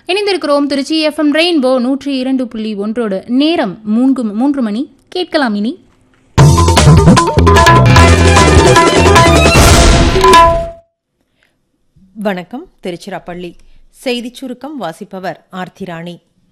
இணைந்திருக்கிறோம் Trichy FM rainbow நூற்றி இரண்டு புள்ளி ஒன்றோடு நேரம் மூன்று மூன்று மணி கேட்கலாம் இனி வணக்கம் திருச்சிராப்பள்ளி செய்திச் சுருக்கம் வாசிப்பவர் ஆர்த்திராணி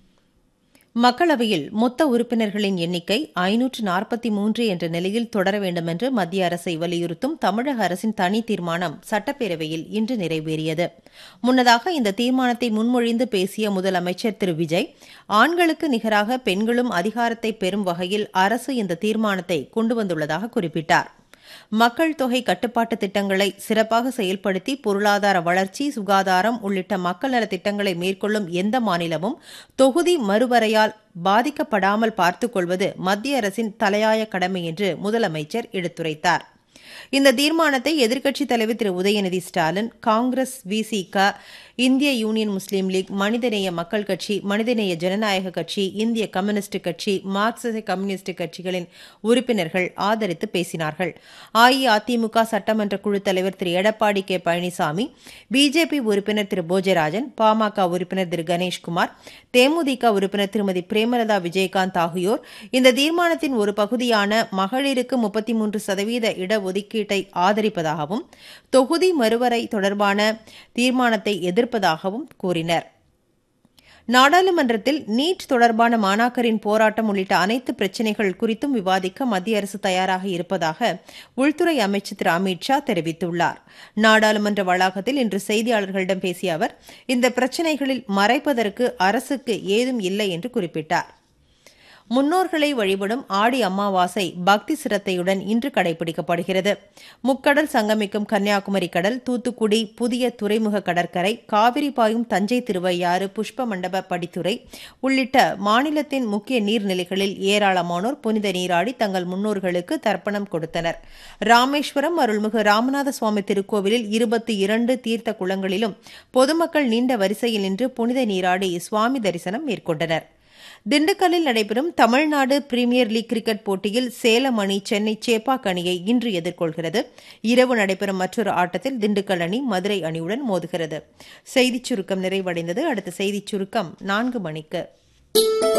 மக்களவையில் மொத்த உறுப்பினர்களின் எண்ணிக்கை ஐநூற்று நாற்பத்தி மூன்று என்ற நிலையில் தொடர வேண்டும் என்று மத்திய அரசை வலியுறுத்தும் தமிழக அரசின் தனி தீர்மானம் சட்டப்பேரவையில் இன்று நிறைவேறியது முன்னதாக இந்த தீர்மானத்தை முன்மொழிந்து பேசிய முதலமைச்சர் திரு விஜய் ஆண்களுக்கு நிகராக பெண்களும் அதிகாரத்தை பெறும் வகையில் அரசு இந்த தீர்மானத்தை கொண்டு வந்துள்ளதாக குறிப்பிட்டார் மக்கள் தொகை கட்டுப்பாட்டு திட்டங்களை சிறப்பாக செயல்படுத்தி பொருளாதார வளர்ச்சி சுகாதாரம் உள்ளிட்ட மக்கள் நல திட்டங்களை மேற்கொள்ளும் எந்த மாநிலமும் தொகுதி மறுவரையால் பாதிக்கப்படாமல் பார்த்துக் கொள்வது மத்திய அரசின் தலையாய கடமை என்று முதலமைச்சர் எடுத்துரைத்தார் இந்த தீர்மானத்தை எதிர்க்கட்சித் தலைவர் திரு உதயநிதி ஸ்டாலின் காங்கிரஸ் விசிக இந்திய யூனியன் முஸ்லீம் லீக் மனிதநேய மக்கள் கட்சி மனிதநேய ஜனநாயக கட்சி இந்திய கம்யூனிஸ்ட் கட்சி மார்க்சிஸ்ட் கம்யூனிஸ்ட் கட்சிகளின் உறுப்பினர்கள் ஆதரித்து பேசினார்கள் அஇஅதிமுக சட்டமன்ற குழு தலைவர் திரு எடப்பாடி கே பழனிசாமி பிஜேபி உறுப்பினர் திரு போஜராஜன் பாமக உறுப்பினர் திரு கணேஷ்குமார் தேமுதிக உறுப்பினர் திருமதி பிரேமலதா விஜயகாந்த் ஆகியோர் இந்த தீர்மானத்தின் ஒரு பகுதியான மகளிருக்கு முப்பத்தி மூன்று சதவீத இடஒதுக்கீட்டை ஆதரிப்பதாகவும் தொகுதி மறுவரை தொடர்பான தீர்மானத்தை எதிர்ப்பதாகவும் கூறினர் நாடாளுமன்றத்தில் நீட் தொடர்பான மாணாக்கரின் போராட்டம் உள்ளிட்ட அனைத்து பிரச்சினைகள் குறித்தும் விவாதிக்க மத்திய அரசு தயாராக இருப்பதாக உள்துறை அமைச்சர் திரு அமித் ஷா தெரிவித்துள்ளார் நாடாளுமன்ற வளாகத்தில் இன்று செய்தியாளர்களிடம் பேசிய அவர் இந்த பிரச்சினைகளில் மறைப்பதற்கு அரசுக்கு ஏதும் இல்லை என்று குறிப்பிட்டார் முன்னோர்களை வழிபடும் ஆடி அமாவாசை பக்தி சிரத்தையுடன் இன்று கடைபிடிக்கப்படுகிறது முக்கடல் சங்கமிக்கும் கன்னியாகுமரி கடல் தூத்துக்குடி புதிய துறைமுக கடற்கரை காவிரி பாயும் தஞ்சை திருவையாறு புஷ்ப மண்டப படித்துறை உள்ளிட்ட மாநிலத்தின் முக்கிய நீர்நிலைகளில் ஏராளமானோர் புனித நீராடி தங்கள் முன்னோர்களுக்கு தர்ப்பணம் கொடுத்தனர் ராமேஸ்வரம் அருள்மிகு ராமநாத சுவாமி திருக்கோவிலில் இருபத்தி இரண்டு தீர்த்த குளங்களிலும் பொதுமக்கள் நீண்ட வரிசையில் நின்று புனித நீராடி சுவாமி தரிசனம் மேற்கொண்டனர் திண்டுக்கல்லில் நடைபெறும் தமிழ்நாடு பிரீமியர் லீக் கிரிக்கெட் போட்டியில் சேலம் அணி சென்னை சேப்பாக் அணியை இன்று எதிர்கொள்கிறது இரவு நடைபெறும் மற்றொரு ஆட்டத்தில் திண்டுக்கல் அணி மதுரை அணியுடன் மோதுகிறது செய்திச் சுருக்கம் நிறைவடைந்தது அடுத்த செய்திச் சுருக்கம் நான்கு மணிக்கு